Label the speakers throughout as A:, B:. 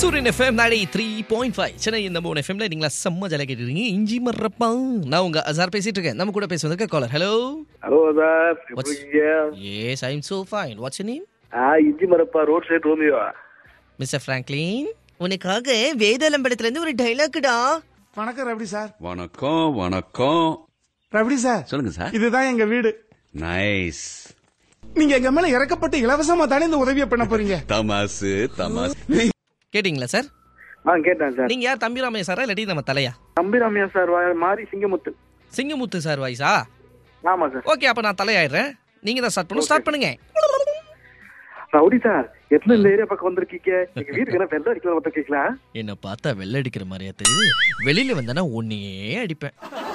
A: சூரியன் எஃப்எம் நாளை three point five Chennai இந்த மூணு எஃப்எம்ல நீங்களா செம்ம ஜாலியாக கேட்டுருக்கீங்க இஞ்சி மர்றப்பா நான் உங்க அசார் பேசிட்டு இருக்கேன் நம்ம கூட பேசுவதற்கு caller hello
B: hello sir
A: What's- yes I'm so fine what's name
B: ah இஞ்சி மரப்பா road side Romeo
A: mister Franklin உனக்காக வேதாளம் படத்துல இருந்து ஒரு டைலாக்டா
C: வணக்கம் ரபடி சார்
D: வணக்கம் வணக்கம்
C: ரபடி சார்
D: சொல்லுங்க சார்
C: இதுதான் எங்க வீடு
D: நைஸ்
C: நீங்க எங்க மேல இறக்கப்பட்டு இலவசமா தானே இந்த உதவியை பண்ண போறீங்க
D: தமாசு தமாசு
A: கேட்டிங்களா சார்
B: ஆ கேட்டேன் சார்
A: நீங்க யார் தம்பிராமையா சாரா இல்லாட்டி நம்ம தலையா
B: தம்பிராமையா சார் வா- மாறி சிங்கமுத்து
A: சிங்கமுத்து சார் வாய்ஸா
B: ஆமா சார்
A: ஓகே அப்ப நான் தலையாயிடுறேன் நீங்க தான் ஸ்டார்ட் பண்ணும் ஸ்டார்ட் பண்ணுங்க
B: ரவுடி சார் எத்தனை இந்த ஏரியா பக்கம் வந்திருக்கீங்க எங்க வீட்டுக்கு என்ன வெள்ளம் அடிக்கலாம் வந்திருக்கீங்களா
A: என்ன பார்த்தா வெள்ளை அடிக்கிற மாதிரியா தெரியுது வெளியில வந்தனா ஒன்னையே அடிப்பேன்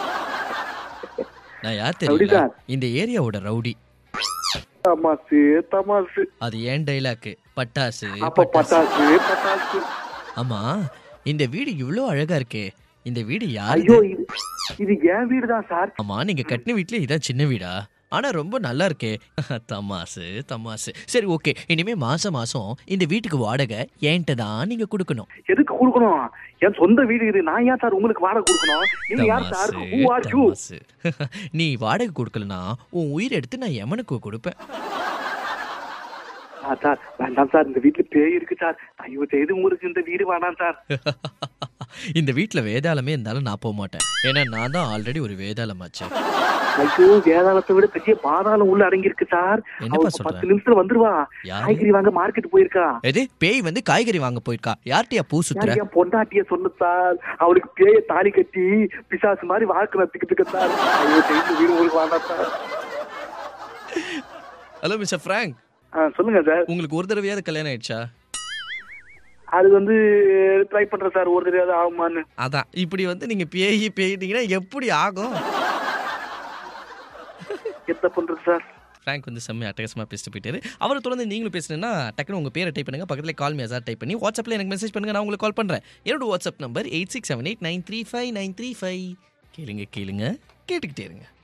A: நான் யார் தெரியல
B: ரவுடிதான்.
A: இந்த ஏரியாவோட ரவுடி
B: தமாசு தமாசு
A: அது ஏன் டைலாக்கு பட்டாசு
B: அப்ப
A: பட்டாசு
B: பட்டாசு பட்டாசு
A: ஆமா இந்த வீடு இவ்ளோ அழகா இருக்கே இந்த வீடு
B: ஐயோ
A: யாரு
B: இது இது என் வீடு தான் சார்
A: ஆமா நீங்க கட்டின வீட்ல இதான் சின்ன வீடா ஆனா ரொம்ப நல்லா இருக்கே தமாசு தமாசு சரி ஓகே இனிமே மாசம் மாசம் இந்த வீட்டுக்கு வாடகை என்கிட்ட தான் நீங்க கொடுக்கணும்
B: எதுக்கு கொடுக்கணும் என் சொந்த வீடு இது நான் ஏன் சார் உங்களுக்கு வாடகை கொடுக்கணும் நீங்க யார் சார்
A: தமாசு,
B: ஹூ ஆர் யூ
A: தமாசு. நீ வாடகை கொடுக்கலனா உன் உயிர் எடுத்து நான் எமனுக்கு கொடுப்பேன்
B: சார் வேண்டாம் சார் இந்த வீட்டுல பேய் இருக்கு சார் தயவு செய்து உங்களுக்கு இந்த வீடு வேணாம் சார்
A: இந்த வீட்ல வேதாளமே இருந்தாலும் நான் போக மாட்டேன் ஏன்னா நான் தான் ஆல்ரெடி ஒரு வேதாளமாச்சு
B: ஐயோ வேதாளத்தை விட பெரிய பாதாளம் உள்ள அடங்கி இருக்கு சார்
A: என்னப்பா
B: அவ
A: சொல்ற?
B: பத்து நிமிஷத்துல வந்துருவா
A: யாரு?
B: காய்கறி வாங்க மார்க்கெட் போயிருக்கா
A: எது பேய் வந்து காய்கறி வாங்க போயிருக்கா யார்கிட்டயா பூ சுத்துற
B: யார் என் பொண்டாட்டிய சொன்ன சார் அவளுக்கு பேய தாலி கட்டி பிசாசு மாதிரி வாழ்க்கை நடத்திக்கிட்டு இருக்க சார் ஐயோ செய்து வீடு உங்களுக்கு வேண்டாம் சார்
A: ஹலோ மிஸ்டர் ஃப்ராங்க்
B: ஆ, சொல்லுங்க சார்
A: உங்களுக்கு ஒரு தடவையாவது கல்யாணம் ஆயிடுச்சா
B: அது வந்து ட்ரை பண்றேன் சார் ஒரு தெரியாது ஆகுமான்னு
A: அதான் இப்படி வந்து நீங்க பேய் பேயிட்டீங்கன்னா எப்படி ஆகும்
B: என்ன பண்றது சார்
A: ஃப்ராங்க் வந்து செம்ம அட்டகாசமாக பேசிட்டு போயிட்டாரு அவரை தொடர்ந்து நீங்களும் பேசுனீங்கன்னா டக்குனு உங்கள் பேரை டைப் பண்ணுங்க பக்கத்தில் கால் மேசார் டைப் பண்ணி வாட்ஸ்அப்பில் எனக்கு மெசேஜ் பண்ணுங்க நான் உங்களுக்கு கால் பண்ணுறேன் என்னோட WhatsApp number eight six seven eight nine three five nine three five கேளுங்க கேளுங்க கேட்டுக்கிட்டே இருங்க